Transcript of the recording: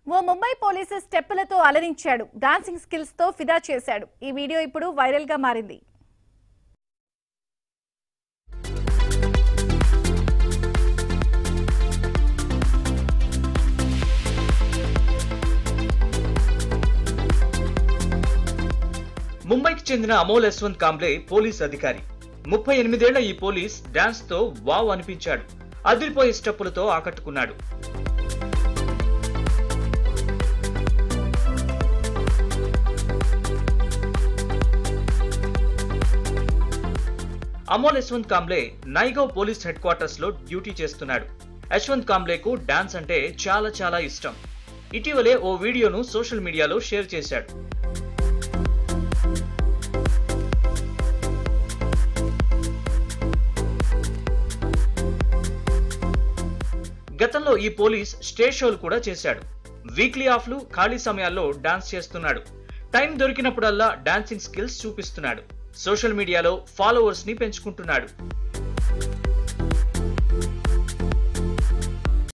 ఓ Mumbai police స్టెప్పులతో అలరించాడు dancing skills తో ఫిదా చేశాడు ఈ వీడియో ఇప్పుడు వైరల్ గా మారింది ముంబైకి చెందిన అమోల్ యశ్వంత్ కాంబ్లే పోలీస్ అధికారి ముప్పై ఎనిమిదేళ్ల ఈ పోలీస్ డాన్స్ తో వావ్ అనిపించాడు అదిరిపోయే స్టెప్పులతో ఆకట్టుకున్నాడు Amol Yashwant Kamble Naigaon police headquarters లో డ్యూటీ చేస్తున్నాడు యశ్వంత్ కాంబ్లేకు డాన్స్ అంటే చాలా చాలా ఇష్టం ఇటీవలే ఓ వీడియోను సోషల్ మీడియాలో షేర్ చేశాడు గతంలో ఈ పోలీస్ స్టేజ్ షోలు కూడా చేశాడు వీక్లీ ఆఫ్లు ఖాళీ సమయాల్లో డాన్స్ చేస్తున్నాడు టైం దొరికినప్పుడల్లా డాన్సింగ్ స్కిల్స్ చూపిస్తున్నాడు సోషల్ మీడియాలో ఫాలోవర్స్ ని పెంచుకుంటున్నాడు